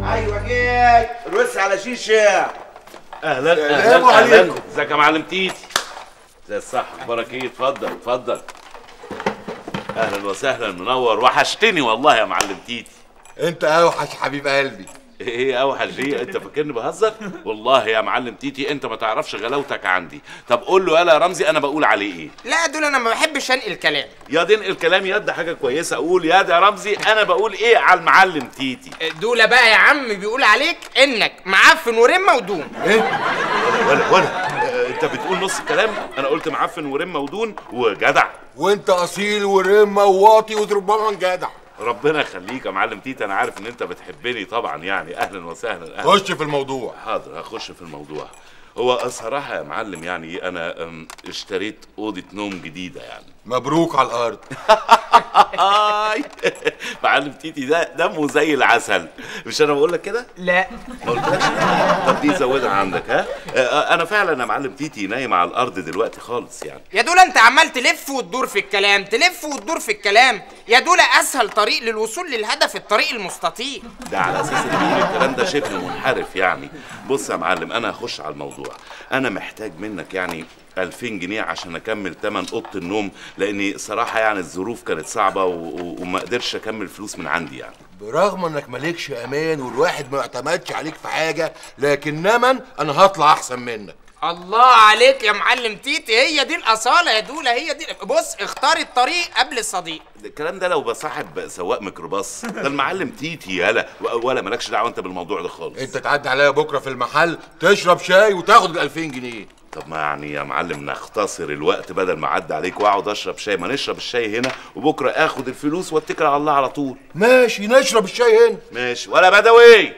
ايوه جاي رص على شيشه اهلا السلام اهلا اهلا عليكم. ازيك يا معلم تيتي زي الصح اخبارك ايه اتفضل اتفضل اهلا وسهلا منور وحشتني والله يا معلم تيتي انت اوحش حبيب قلبي ايه اوحش ايه انت فاكرني بهزر والله يا معلم تيتي انت ما تعرفش غلاوتك عندي طب قول له يلا يا رمزي انا بقول عليه ايه لا دول انا ما بحبش انقل كلام يا دين الكلام يا ده حاجه كويسه اقول يا ده يا رمزي انا بقول ايه على المعلم تيتي دول بقى يا عم بيقول عليك انك معفن ورمه ودون ايه ولا ولا آه، انت بتقول نص الكلام انا قلت معفن ورمه ودون وجدع وانت اصيل ورمه وواطي وربما جدع ربنا يخليك يا معلم تيتي انا عارف ان انت بتحبني طبعا يعني اهلا وسهلا أهلا. خش في الموضوع حاضر هخش في الموضوع هو الصراحة يا معلم يعني أنا أم، اشتريت أوضة نوم جديدة يعني مبروك على الارض آي معلم تيتي ده دمه زي العسل مش أنا بقول لك كده؟ لا ما قلتلكش طب دي زودها عندك ها؟ آه، أنا فعلا يا معلم تيتي نايم على الأرض دلوقتي خالص يعني يا دول انت عمال تلف وتدور في الكلام تلف وتدور في الكلام يا دول اسهل طريق للوصول للهدف الطريق المستطيل ده على اساس ان بيقول الكلام ده شبه منحرف يعني بص يا معلم انا هخش على الموضوع انا محتاج منك يعني 2000 جنيه عشان اكمل تمن اوضه النوم لاني صراحه يعني الظروف كانت صعبه و... و... وما قدرش اكمل فلوس من عندي يعني برغم انك مالكش امان والواحد ما يعتمدش عليك في حاجه لكن نمن انا هطلع احسن منك الله عليك يا معلم تيتي هي دي الاصاله يا دوله هي دي بص اختار الطريق قبل الصديق الكلام ده لو بصاحب سواق ميكروباص ده المعلم تيتي يالا و- ولا مالكش دعوه انت بالموضوع ده خالص انت تعدي عليا بكره في المحل تشرب شاي وتاخد ال 2000 جنيه طب ما يعني يا معلم نختصر الوقت بدل ما اعدي عليك واقعد اشرب شاي ما نشرب الشاي هنا وبكره اخد الفلوس واتكل على الله على طول ماشي نشرب الشاي هنا ماشي ولا بدوي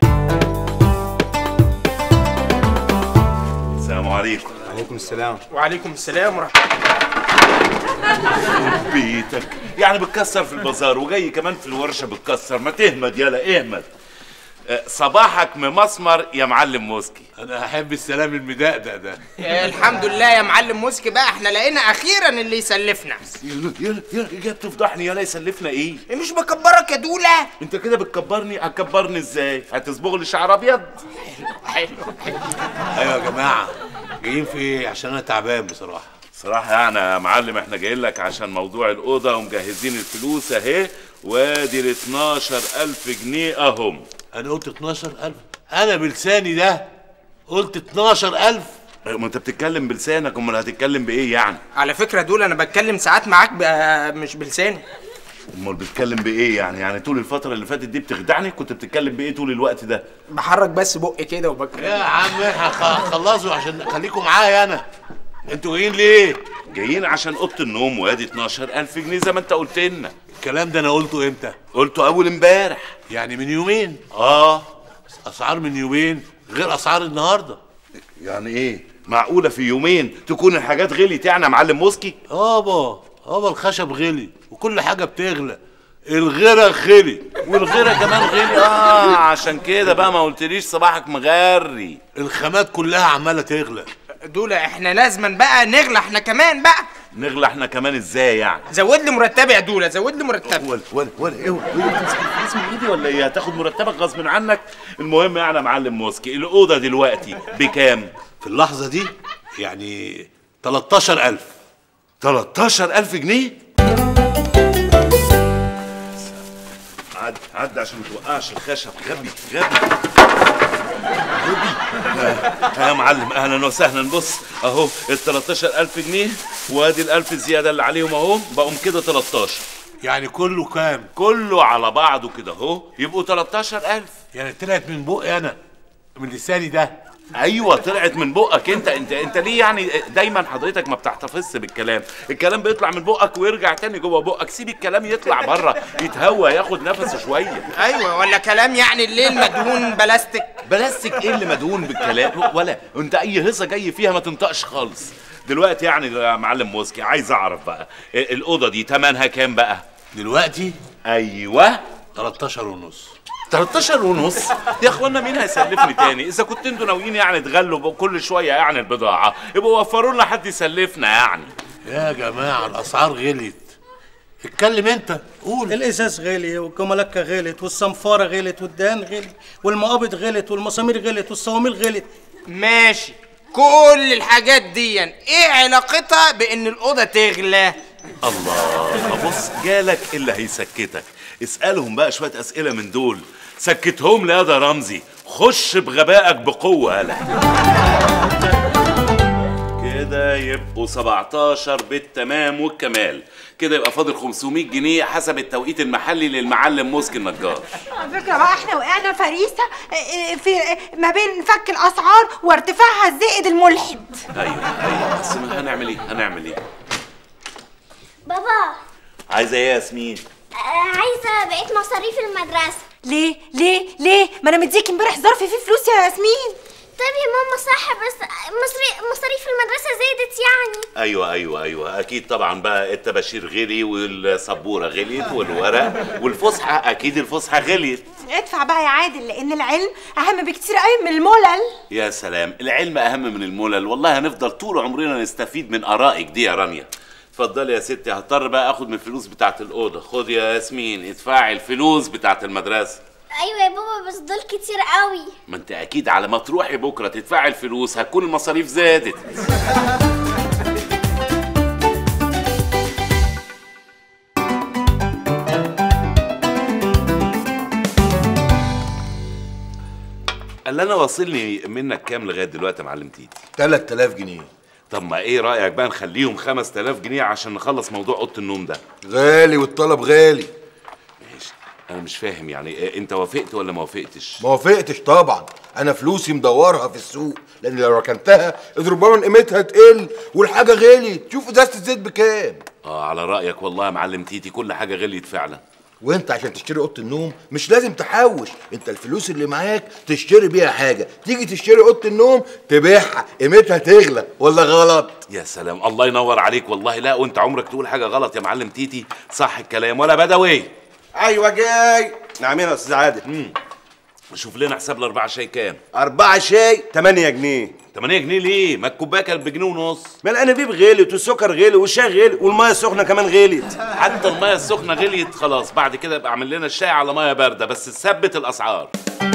السلام عليكم عليكم السلام وعليكم السلام ورحمه بيتك يعني بتكسر في البازار وجاي كمان في الورشه بتكسر ما تهمد يلا اهمد آه، صباحك ممسمر يا معلم موسكي انا احب السلام المدقدق ده الله الحمد لله يا معلم موسكي بقى احنا لقينا اخيرا اللي يسلفنا يلا يلا يلا جاي بتفضحني يلا يسلفنا ايه مش بكبرك يا دوله انت كده بتكبرني هتكبرني ازاي هتصبغ لي شعر ابيض حلو ايوه يا جماعه جايين في ايه عشان انا تعبان بصراحه صراحة يعني يا معلم احنا جايين لك عشان موضوع الأوضة ومجهزين الفلوس أهي وادي ال 12000 جنيه أهم انا قلت 12000 انا بلساني ده قلت 12000 ما انت بتتكلم بلسانك امال هتتكلم بايه يعني؟ على فكره دول انا بتكلم ساعات معاك بقى مش بلساني امال بتتكلم بايه يعني؟ يعني طول الفترة اللي فاتت دي بتخدعني كنت بتتكلم بايه طول الوقت ده؟ بحرك بس بقي كده وبكره يا عم احنا خ- خلصوا عشان خليكم معايا انا انتوا جايين ليه جايين عشان أوضة النوم وادي 12000 جنيه زي ما انت قلت لنا الكلام ده انا قلته امتى قلته أول امبارح يعني من يومين اه اسعار من يومين غير اسعار النهارده يعني ايه؟ معقولة في يومين تكون الحاجات غليت يعني يا معلم موسكي؟ يابا يابا الخشب غلي وكل حاجه بتغلى الغيره غلي والغيرة كمان غلي اه عشان كده بقى ما قلتليش صباحك مغري الخامات كلها عماله تغلى دول احنا لازما بقى نغلى احنا كمان بقى نغلى احنا كمان ازاي يعني؟ زود لي مرتبي يا دوله زود لي مرتبي ولا ولا ولا ايه ولا تمسك الفلوس من ايدي ولا ايه هتاخد مرتبك غصب عنك المهم يعني يا معلم موسكي الاوضه دلوقتي بكام في اللحظه دي يعني 13000 13000 جنيه عد عد عشان ما توقعش الخشب غبي غبي غبي آه، يا معلم اهلا وسهلا بص اهو ال 13000 جنيه وادي ال 1000 زياده اللي عليهم اهو بقوا كده 13 يعني كله كام كله على بعضه كده اهو يبقوا 13000 يعني طلعت من بقي انا من لساني ده ايوه طلعت من بقك انت انت انت ليه يعني دايما حضرتك ما بتحتفظش بالكلام الكلام بيطلع من بقك ويرجع تاني جوه بقك سيب الكلام يطلع بره يتهوى ياخد نفسه شويه ايوه ولا كلام يعني الليل مدهون بلاستيك بلاستيك ايه اللي مدهون بالكلام ولا انت اي هصه جاي فيها ما تنطقش خالص دلوقتي يعني يا معلم موسكي عايز اعرف بقى الاوضه دي تمنها كام بقى دلوقتي ايوه 13 ونص 13 ونص يا اخوانا مين هيسلفني تاني اذا كنت انتوا ناويين يعني تغلوا كل شويه يعني البضاعه يبقوا وفروا لنا حد يسلفنا يعني يا جماعه الاسعار غليت اتكلم انت قول الازاز غالي والجملكه غلت والصنفاره غلت والدهان غلي والمقابض غلت والمسامير غلت والصواميل غلت ماشي كل الحاجات دي ايه علاقتها بان الاوضه تغلى الله بص جالك اللي هيسكتك اسألهم بقى شوية أسئلة من دول سكتهم لي يا ده رمزي خش بغبائك بقوة هلا كده يبقوا 17 بالتمام والكمال كده يبقى فاضل 500 جنيه حسب التوقيت المحلي للمعلم موسكي النجار على فكرة بقى احنا وقعنا فريسة اه، في ما بين فك الأسعار وارتفاعها الزائد الملحد ايوه ايوه بس ما هنعمل ايه هنعمل ايه بابا عايزه ايه يا ياسمين آه، عايزة بقيت مصاريف المدرسة ليه ليه ليه ما انا مديك امبارح ظرف فيه فلوس يا ياسمين طيب يا ماما صح بس مصري مصاريف المدرسة زادت يعني ايوه ايوه ايوه اكيد طبعا بقى الطباشير غلي والسبوره غليت والورق والفسحه اكيد الفسحه غليت ادفع بقى يا عادل لان العلم اهم بكتير قوي من الملل يا سلام العلم اهم من الملل والله هنفضل طول عمرنا نستفيد من ارائك دي يا رانيا اتفضلي يا ستي هضطر بقى اخد من الفلوس بتاعت الاوضه خد يا ياسمين ادفعي الفلوس بتاعت المدرسه ايوه يا بابا بس دول كتير قوي ما انت اكيد على ما تروحي بكره تدفعي الفلوس هتكون المصاريف زادت اللي انا واصلني منك كام لغايه دلوقتي يا معلم تيتي 3000 جنيه طب ما ايه رايك بقى نخليهم 5000 جنيه عشان نخلص موضوع اوضه النوم ده غالي والطلب غالي ماشي انا مش فاهم يعني إيه انت وافقت ولا ما وافقتش ما وافقتش طبعا انا فلوسي مدورها في السوق لان لو ركنتها ربما قيمتها تقل والحاجه غليت شوف ازازه الزيت بكام اه على رايك والله يا معلم تيتي كل حاجه غليت فعلا وانت عشان تشتري اوضه النوم مش لازم تحوش انت الفلوس اللي معاك تشتري بيها حاجه تيجي تشتري اوضه النوم تبيعها قيمتها تغلى ولا غلط يا سلام الله ينور عليك والله لا وانت عمرك تقول حاجه غلط يا معلم تيتي صح الكلام ولا بدوي ايوه جاي نعمين يا استاذ عادل شوف لنا حساب الاربعه شاي كام أربعة شاي 8 جنيه 8 جنيه ليه ما الكوبايه كانت بجنيه ونص ما الانابيب غلت والسكر غلي والشاي غلي والميه السخنه كمان غلت حتى الميه السخنه غليت خلاص بعد كده يبقى اعمل لنا الشاي على ميه بارده بس تثبت الاسعار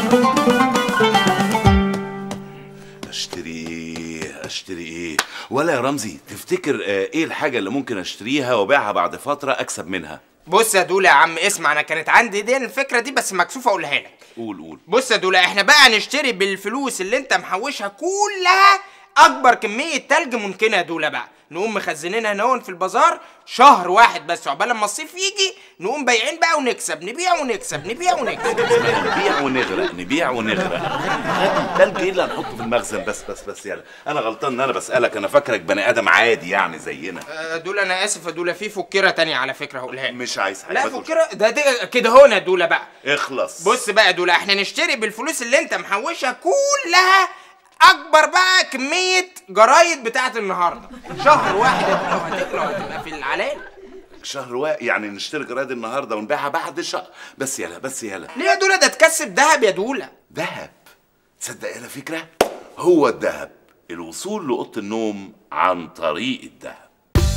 اشتري ايه اشتري ايه ولا يا رمزي تفتكر آه، ايه الحاجه اللي ممكن اشتريها وابيعها بعد فتره اكسب منها بص يا دولا يا عم اسمع انا كانت عندي دي الفكره دي بس مكسوفه اقولها لك قول قول بص يا دولا احنا بقى نشتري بالفلوس اللي انت محوشها كلها اكبر كميه تلج ممكنه يا دولا بقى نقوم مخزنينها هنا في البازار شهر واحد بس عقبال لما الصيف يجي نقوم بايعين بقى ونكسب نبيع ونكسب نبيع ونكسب نبيع ونغرق نبيع ونغرق غادي التلج ايه اللي هنحطه في المخزن بس بس بس يلا انا غلطان ان انا بسالك انا فاكرك بني ادم عادي يعني زينا آه، دولا انا اسف يا دولا في فكره تانية على فكره هقولها لك. مش عايز حاجه لا ما تقولش. فكره ده, ده كده هنا يا دولا بقى اخلص بص بقى يا دولا احنا نشتري بالفلوس اللي انت محوشها كلها اكبر بقى كميه جرايد بتاعت النهارده شهر واحد يا دولا وهتغلى وهتبقى في العلال شهر واحد يعني نشتري جرايد النهارده ونبيعها بعد شهر بس يلا بس يلا ليه يا دولا ده تكسب دهب يا دولا ذهب تصدق يلا فكره هو الذهب الوصول لاوضه النوم عن طريق الذهب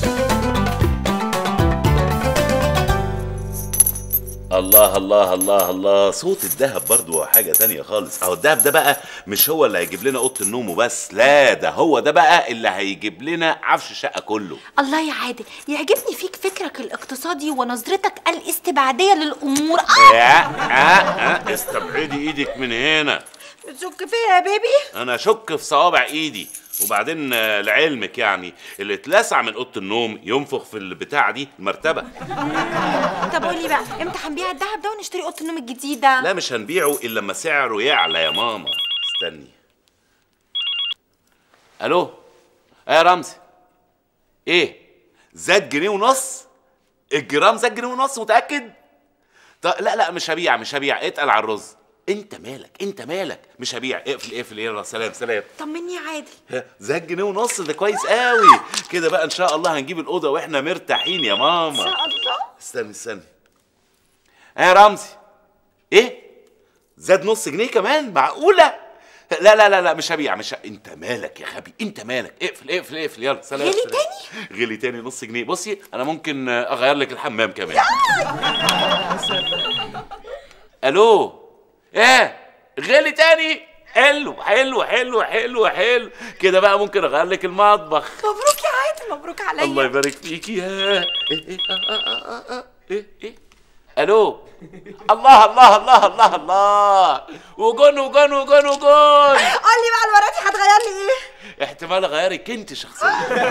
الله الله الله الله صوت الذهب برضو حاجة تانية خالص اهو الذهب ده بقى مش هو اللي هيجيب لنا اوضه النوم وبس لا ده هو ده بقى اللي هيجيب لنا عفش الشقة كله الله يا عادل يعجبني فيك فكرك الاقتصادي ونظرتك الاستبعادية للأمور آه يا آه آه استبعدي ايدك من هنا بتشك فيا يا بيبي انا اشك في صوابع ايدي وبعدين آه، لعلمك يعني اللي اتلسع من اوضه النوم ينفخ في البتاع دي المرتبه طب قولي بقى امتى هنبيع الدهب ده ونشتري اوضه النوم الجديده لا مش هنبيعه الا لما سعره يعلى يا ماما استني الو ايه يا رمزي ايه زاد جنيه ونص الجرام زاد جنيه ونص متاكد طب لا لا مش هبيع مش هبيع اتقل على الرز انت مالك انت مالك مش هبيع اقفل اقفل يلا سلام سلام طمني يا عادل زاد جنيه ونص ده كويس قوي كده بقى ان شاء الله هنجيب الاوضه واحنا مرتاحين يا ماما ان شاء الله استني استني ايه يا رمزي ايه زاد نص جنيه كمان معقوله لا لا لا لا مش هبيع مش ه... انت مالك يا غبي انت مالك اقفل اقفل اقفل يلا سلام غلي سلام. غلي تاني نص جنيه بصي انا ممكن اغير لك الحمام كمان الو ايه غلي تاني حلو حلو حلو حلو حلو كده بقى ممكن اغير لك المطبخ مبروك يا عادل مبروك عليا الله يبارك فيكي يا ايه ايه آه آه آه آه. ايه ايه الو الله الله الله الله الله وجون وجون وجون وجون قول لي بقى المره دي هتغير لي ايه احتمال اغيرك انت شخصيا